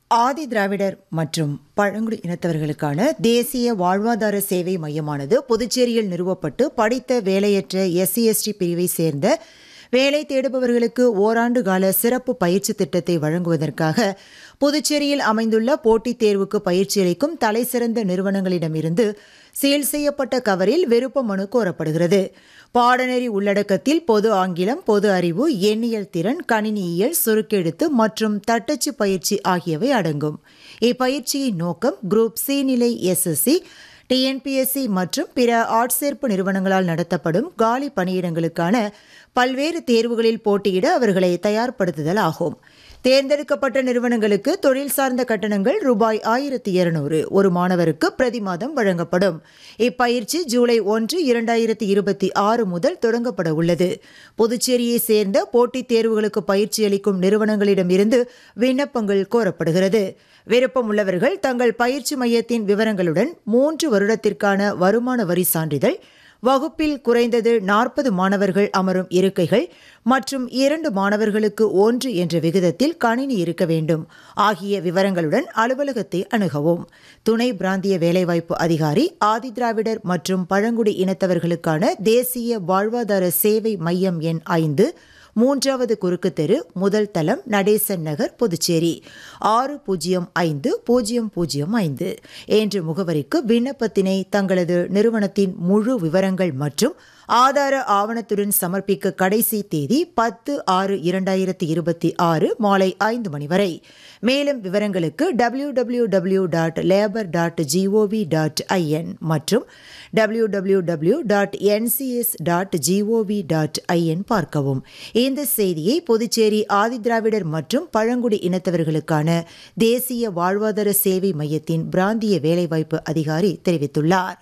ஆதி திராவிடர் மற்றும் பழங்குடி இனத்தவர்களுக்கான தேசிய வாழ்வாதார சேவை மையமானது புதுச்சேரியில் நிறுவப்பட்டு படித்த வேலையற்ற எஸ்சி எஸ்டி பிரிவை சேர்ந்த வேலை தேடுபவர்களுக்கு ஓராண்டு கால சிறப்பு பயிற்சி திட்டத்தை வழங்குவதற்காக புதுச்சேரியில் அமைந்துள்ள போட்டித் தேர்வுக்கு பயிற்சி அளிக்கும் தலைசிறந்த நிறுவனங்களிடமிருந்து சீல் செய்யப்பட்ட கவரில் விருப்ப மனு கோரப்படுகிறது பாடநெறி உள்ளடக்கத்தில் பொது ஆங்கிலம் பொது அறிவு எண்ணியல் திறன் கணினியியல் சுருக்கெழுத்து மற்றும் தட்டச்சு பயிற்சி ஆகியவை அடங்கும் இப்பயிற்சியின் நோக்கம் குரூப் சி நிலை எஸ்எஸ்சி டிஎன்பிஎஸ்சி மற்றும் பிற ஆட்சேர்ப்பு நிறுவனங்களால் நடத்தப்படும் காலி பணியிடங்களுக்கான பல்வேறு தேர்வுகளில் போட்டியிட அவர்களை தயார்படுத்துதல் ஆகும் தேர்ந்தெடுக்கப்பட்ட நிறுவனங்களுக்கு தொழில் சார்ந்த கட்டணங்கள் ரூபாய் ஆயிரத்தி இருநூறு ஒரு மாணவருக்கு பிரதி மாதம் வழங்கப்படும் இப்பயிற்சி ஜூலை ஒன்று இரண்டாயிரத்தி இருபத்தி ஆறு முதல் தொடங்கப்பட உள்ளது புதுச்சேரியை சேர்ந்த போட்டித் தேர்வுகளுக்கு பயிற்சி அளிக்கும் நிறுவனங்களிடமிருந்து விண்ணப்பங்கள் கோரப்படுகிறது விருப்பம் உள்ளவர்கள் தங்கள் பயிற்சி மையத்தின் விவரங்களுடன் மூன்று வருடத்திற்கான வருமான வரி சான்றிதழ் வகுப்பில் குறைந்தது நாற்பது மாணவர்கள் அமரும் இருக்கைகள் மற்றும் இரண்டு மாணவர்களுக்கு ஒன்று என்ற விகிதத்தில் கணினி இருக்க வேண்டும் ஆகிய விவரங்களுடன் அலுவலகத்தை அணுகவும் துணை பிராந்திய வேலைவாய்ப்பு அதிகாரி ஆதிதிராவிடர் மற்றும் பழங்குடி இனத்தவர்களுக்கான தேசிய வாழ்வாதார சேவை மையம் எண் ஐந்து மூன்றாவது குறுக்கு தெரு முதல் தளம் நடேசன் நகர் புதுச்சேரி ஆறு பூஜ்ஜியம் ஐந்து பூஜ்ஜியம் பூஜ்ஜியம் ஐந்து என்ற முகவரிக்கு விண்ணப்பத்தினை தங்களது நிறுவனத்தின் முழு விவரங்கள் மற்றும் ஆதார ஆவணத்துடன் சமர்ப்பிக்க கடைசி தேதி பத்து ஆறு இரண்டாயிரத்தி இருபத்தி ஆறு மாலை ஐந்து மணி வரை மேலும் விவரங்களுக்கு W W W dot labour dot GOV dot IN மற்றும் W W W dot NCS dot GOV dot IN பார்க்கவும் இந்த செய்தியை புதுச்சேரி ஆதிதிராவிடர் மற்றும் பழங்குடி இனத்தவர்களுக்கான தேசிய வாழ்வாதார சேவை மையத்தின் பிராந்திய வேலைவாய்ப்பு அதிகாரி தெரிவித்துள்ளார்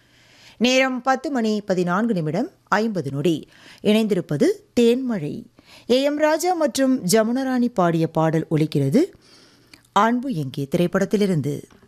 நேரம் பத்து மணி பதினான்கு நிமிடம் ஐம்பது நொடி இணைந்திருப்பது தேன்மழை ஏ எம் ராஜா மற்றும் ஜமுனராணி பாடிய பாடல் ஒலிக்கிறது அன்பு எங்கே திரைப்படத்திலிருந்து